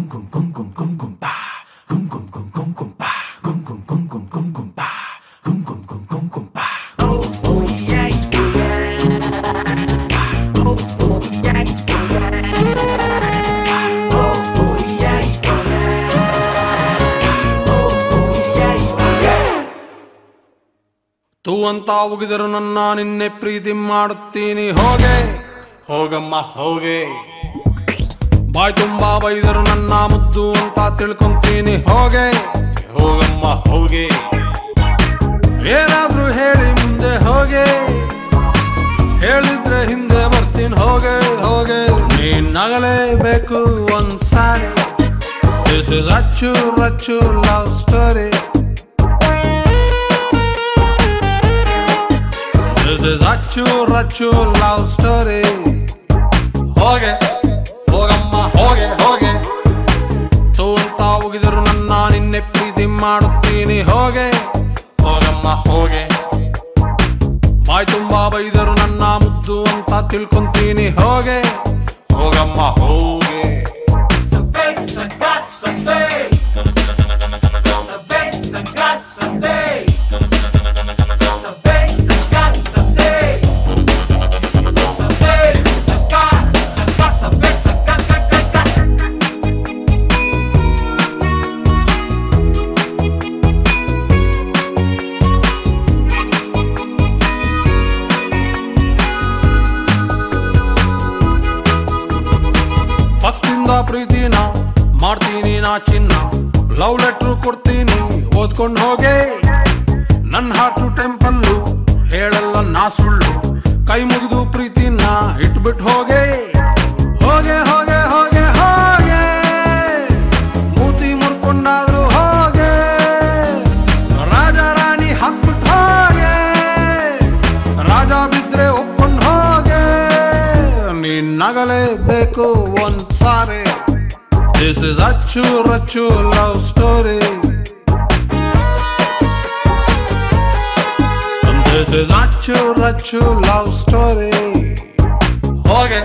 ತೂ ಅಂತ ಉಗಿದರು ನನ್ನ ನಿನ್ನೆ ಪ್ರೀತಿ ಮಾಡುತ್ತೀನಿ ಹೋಗೆ ಹೋಗಮ್ಮ ಹೋಗೆ ಬಾಯ್ ತುಂಬಾ ಬೈದರು ನನ್ನ ಮುದ್ದು ಅಂತ ತಿಳ್ಕೊಂತೀನಿ ಹೋಗೆ ಹೋಗಮ್ಮ ಹೋಗೆ ಏನಾದ್ರೂ ಹೇಳಿ ಮುಂದೆ ಹೋಗೆ ಹೇಳಿದ್ರೆ ಹಿಂದೆ ಬರ್ತೀನಿ ಹೋಗೆ ಹೋಗೆ ನೀನ್ ನಗಲೇಬೇಕು ಒಂದ್ಸಾರಿ this is Achchu Rachchu love story this is Achchu Rachchu love story ಹೋಗೆ ಹೋಗಮ್ಮ ಹೋಗೆ ಹೋಗೆ ತೂ ಅಂತ ಹೋಗಿದರು ನನ್ನ ನಿನ್ನೆ ಪ್ರೀತಿ ಮಾಡುತ್ತೀನಿ ಹೋಗೆ ಹೋಗಮ್ಮ ಹೋಗೆ ಬಾಯ್ ತುಂಬಾ ಬೈದರು ನನ್ನ ಮುದ್ದು ಅಂತ ತಿಳ್ಕೊಂತೀನಿ ಹೋಗೆ ಹೋಗಮ್ಮ ಹೋಗೆ ಫಸ್ಟ್ ಇಂದ ಪ್ರೀತಿನ ಮಾಡ್ತೀನಿ ನಾ ಚಿನ್ನ ಲವ್ ಲೆಟ್ರು ಕೊಡ್ತೀನಿ ಓದ್ಕೊಂಡು ಹೋಗೆ ನನ್ನ ಹಾರ್ಟು ಟೆಂಪಲ್ಲು ಹೇಳಲ್ಲ ನಾ ಸುಳ್ಳು ಕೈ ಮುಗಿದು ಪ್ರೀತಿನ ಇಟ್ಬಿಟ್ಟು ಹೋಗೆ ಹೋಗೆ ಹೋಗೆ ಹೋಗೆ ಹೋಗೆ ಮೂತಿ ಮುರ್ಕೊಂಡಾದ್ರು ಹೋಗೆ ರಾಜ ರಾಣಿ ಹಾಕ್ಬಿಟ್ಟು ಹೋಗೆ ರಾಜ ಬಿದ್ರೆ ಒಪ್ಕೊಂಡು ಹೋಗೆ ನೀನ್ ನಗಲೇಬೇಕು ಒಂದ್ ಸಾರಿ this is Achchu Rachchu love story this is Achchu Rachchu love story ಹೋಗೆ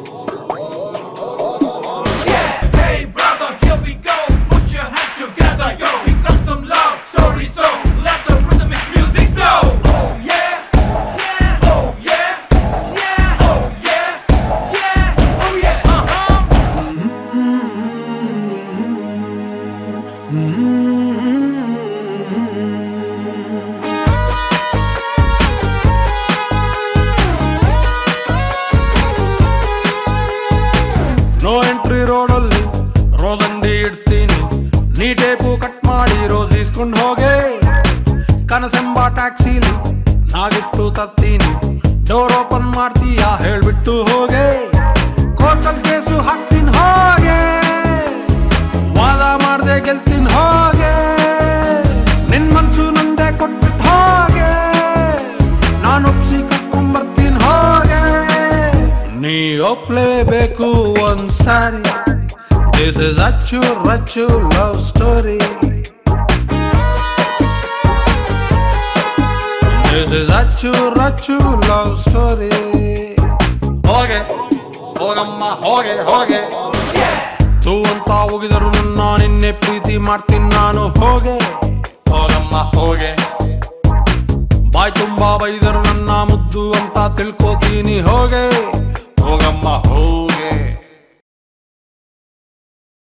Hey brother, here we go. Put your hands together, yo. We got some love stories, so let the rhythmic music go. Oh yeah, yeah, oh yeah, yeah, oh yeah, yeah, oh yeah. Uh-huh. No entry ರೋಡಲ್ಲಿ rose ಅಂಗಡಿ ಇಡ್ತೀನಿ ನೀ tape cut ಮಾಡಿ rose ಇಸ್ಕೊಂಡು ಹೋಗೆ ಕನಸೆಂಬ ಟ್ಯಾಕ್ಸಿಲಿ ನಾ gift ತತ್ತೀನಿ door open ಮಾಡ್ತೀಯಾ ಹೇಳ್ಬಿಟ್ಟು ಹೋಗೆ ಕೋರ್ಟಲ್ ಕೇಸು ಹಾಕ್ತೀನಿ ಹೋಗೆ ವಾದ ಮಾಡ್ದೆ ಗೆಲ್ತೀನಿ ಹೋಗೆ ನಿನ್ ಮನ್ಸು ನಂದೆ ಕೊಟ್ಬಿಟ್ಟು ಹೋಗೆ ನಾನು ಒಪ್ಸಿ ಕರ್ಕೊಂಬರ್ತೀನಿ ಹೋಗೆ ನೀ ಒಪ್ಲೇಬೇಕು ಒಂದ್ಸಾರಿ this is Achchu Rachchu love story this is Achchu Rachchu love story ಹೋಗೆ ಹೋಗಮ್ಮ ಹೋಗೆ ಹೋಗೆ ತೂ ಅಂತ ಹೋಗಿದರು ನನ್ನ ನಿನ್ನೆ ಪ್ರೀತಿ ಮಾಡ್ತೀನಿ ನಾನು ಹೋಗೆ ಹೋಗಮ್ಮ ಹೋಗೆ ಬಾಯ್ ತುಂಬಾ ಬೈದರು ನನ್ನ ಮುದ್ದು ಅಂತ ತಿಳ್ಕೋತೀನಿ ಹೋಗೆ ಹೋಗಮ್ಮ ಹೋಗೆ